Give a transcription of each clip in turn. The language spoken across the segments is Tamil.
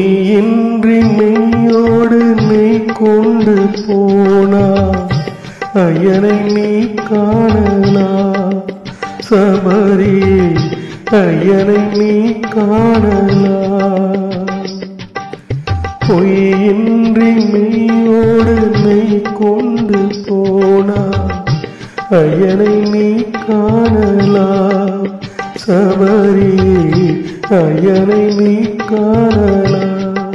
பொய்யின்றி மெய்யோடு மெய் கொண்டு போனா ஐயனை நீ காணலாம் சபரியே ஐயனை நீ காணலாம் பொய்யின்றி மெய்யோடு மெய் கொண்டு போனா ஐயனை நீ காணலாம் சபரி ஐயனை நீ காணலாம்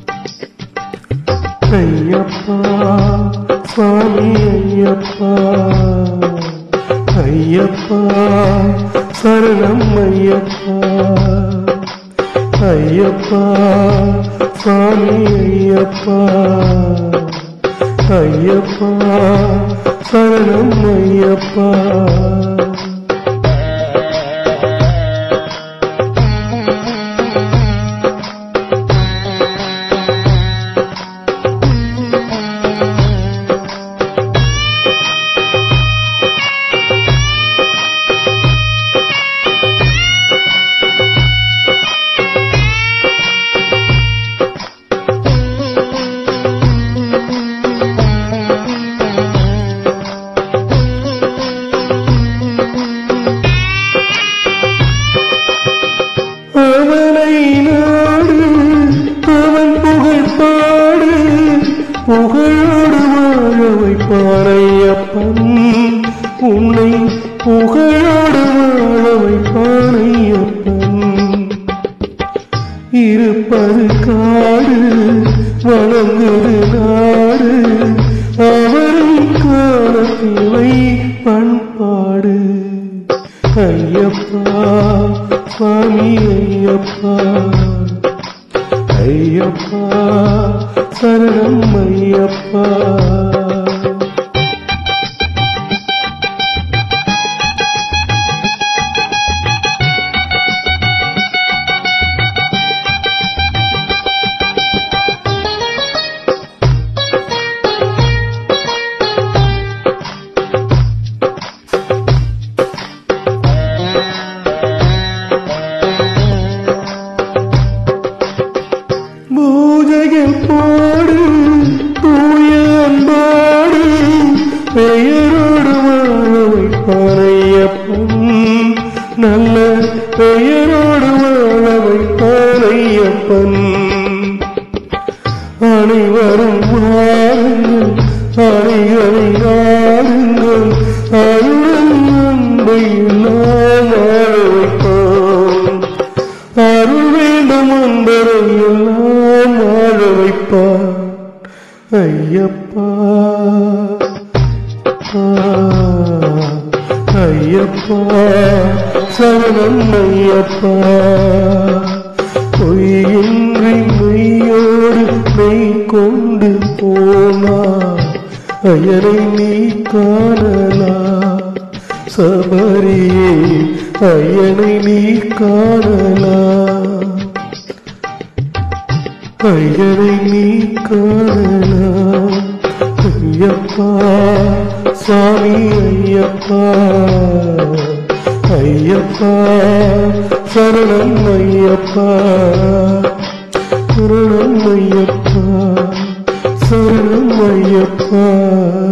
ஐயப்பா சுவாமி ஐயப்பா ஐயப்பா சரணம் ஐயப்பா ஐயப்பா சுவாமி ஐயப்பா ஐயப்பா சரணம் ஐயப்பா அவனை நாடு அவன் புகழ் பாடு புகழோடு வாழ வைப்பானையப்பன் உன்னை புகழோடு வாழ வைப்பானையப்பன் இருப்பது காடு வணங்குது நாடு அவரும் காலத்திலை பண்பாடு ஐயப்பா சுவாமி ஐயப்பா ஐயப்பா சரணம் ஐயப்பா பூஜைகள் போடு தூய அன்பாடு பெயரோடு வாழ வைப்பானையப்பன் நல்ல பெயரோடு வாழ வைப்பானையப்பன் அனைவரும் வாருங்கள் அணைகளை நாடுங்கள் அருளும் அன்பை எல்லாம் வாழ வைப்போம் அருள் வேண்டும் என்பதை எல்லாம் வாழ வைப்பார் ஐயப்பா ஆ, ஐயப்பா சரணம் ஐயப்பா பொய்யின்றி மெய்யோடு மெய் கொண்டு போனா அயனை நீ காணலாம் சபரியே அயனை நீ காணலாம் ஐயனை நீ காணலாம் ஐயப்பா சாமி ஐயப்பா ஐயப்பா சரணம் ஐயப்பா சரணம் ஐயப்பா சரணம் ஐயப்பா